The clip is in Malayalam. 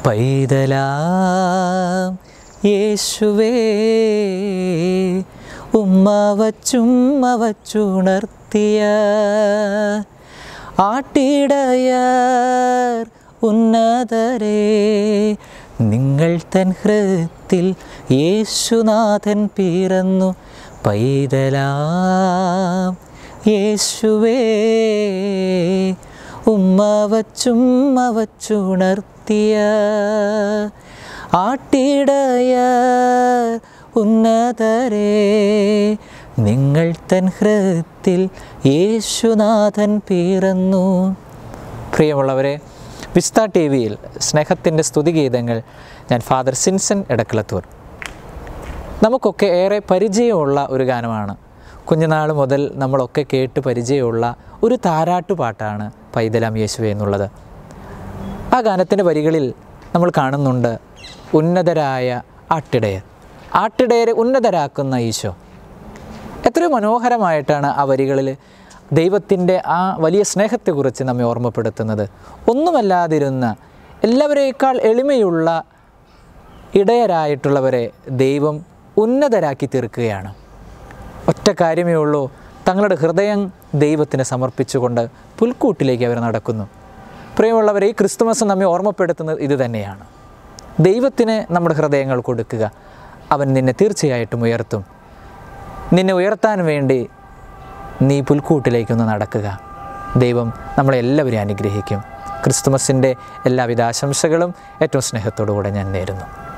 പൈതലാം യേശുവേ ഉമ്മ വച്ചുമ്മ വച്ചുണർത്തിയ ആട്ടിടയർ ഉന്നതരേ നിങ്ങൾ തൻ ഹൃത്തിൽ യേശുനാഥൻ പിറന്നു പൈതലാം യേശുവേ ഉമ്മ വച്ചുമ്മ വച്ചുണർത്തിയ ആട്ടിടയ ഉന്നതരേ നിങ്ങൾ തൻ ഹൃത്തിൽ യേശുനാഥൻ പിറന്നു പ്രിയമുള്ളവരെ വിസ്ത ടി വിയിൽ സ്നേഹത്തിൻ്റെ സ്തുതിഗീതങ്ങൾ ഞാൻ ഫാദർ സിൻസൺ എടക്കളത്തൂർ നമുക്കൊക്കെ ഏറെ പരിചയമുള്ള ഒരു ഗാനമാണ് കുഞ്ഞുനാൾ മുതൽ നമ്മളൊക്കെ കേട്ട് പരിചയമുള്ള ഒരു താരാട്ടുപാട്ടാണ് പൈതലാം യേശുവെ എന്നുള്ളത് ആ ഗാനത്തിൻ്റെ വരികളിൽ നമ്മൾ കാണുന്നുണ്ട് ഉന്നതരായ ആട്ടിടയർ ആട്ടിടയരെ ഉന്നതരാക്കുന്ന ഈശോ എത്രയോ മനോഹരമായിട്ടാണ് ആ വരികളിൽ ദൈവത്തിൻ്റെ ആ വലിയ സ്നേഹത്തെക്കുറിച്ച് നമ്മെ ഓർമ്മപ്പെടുത്തുന്നത് ഒന്നുമല്ലാതിരുന്ന എല്ലാവരേക്കാൾ എളിമയുള്ള ഇടയരായിട്ടുള്ളവരെ ദൈവം ഉന്നതരാക്കി തീർക്കുകയാണ് ഒറ്റ കാര്യമേ ഉള്ളൂ തങ്ങളുടെ ഹൃദയം ദൈവത്തിന് സമർപ്പിച്ചുകൊണ്ട് പുൽക്കൂട്ടിലേക്ക് അവർ നടക്കുന്നു പ്രിയമുള്ളവരെ ഈ ക്രിസ്തുമസ് നമ്മെ ഓർമ്മപ്പെടുത്തുന്നത് ഇത് തന്നെയാണ് ദൈവത്തിന് നമ്മുടെ ഹൃദയങ്ങൾ കൊടുക്കുക അവൻ നിന്നെ തീർച്ചയായിട്ടും ഉയർത്തും നിന്നെ ഉയർത്താൻ വേണ്ടി നീ പുൽക്കൂട്ടിലേക്കൊന്ന് നടക്കുക ദൈവം നമ്മളെ എല്ലാവരെയും അനുഗ്രഹിക്കും ക്രിസ്തുമസിൻ്റെ എല്ലാവിധ ആശംസകളും ഏറ്റവും സ്നേഹത്തോടു കൂടെ ഞാൻ നേരുന്നു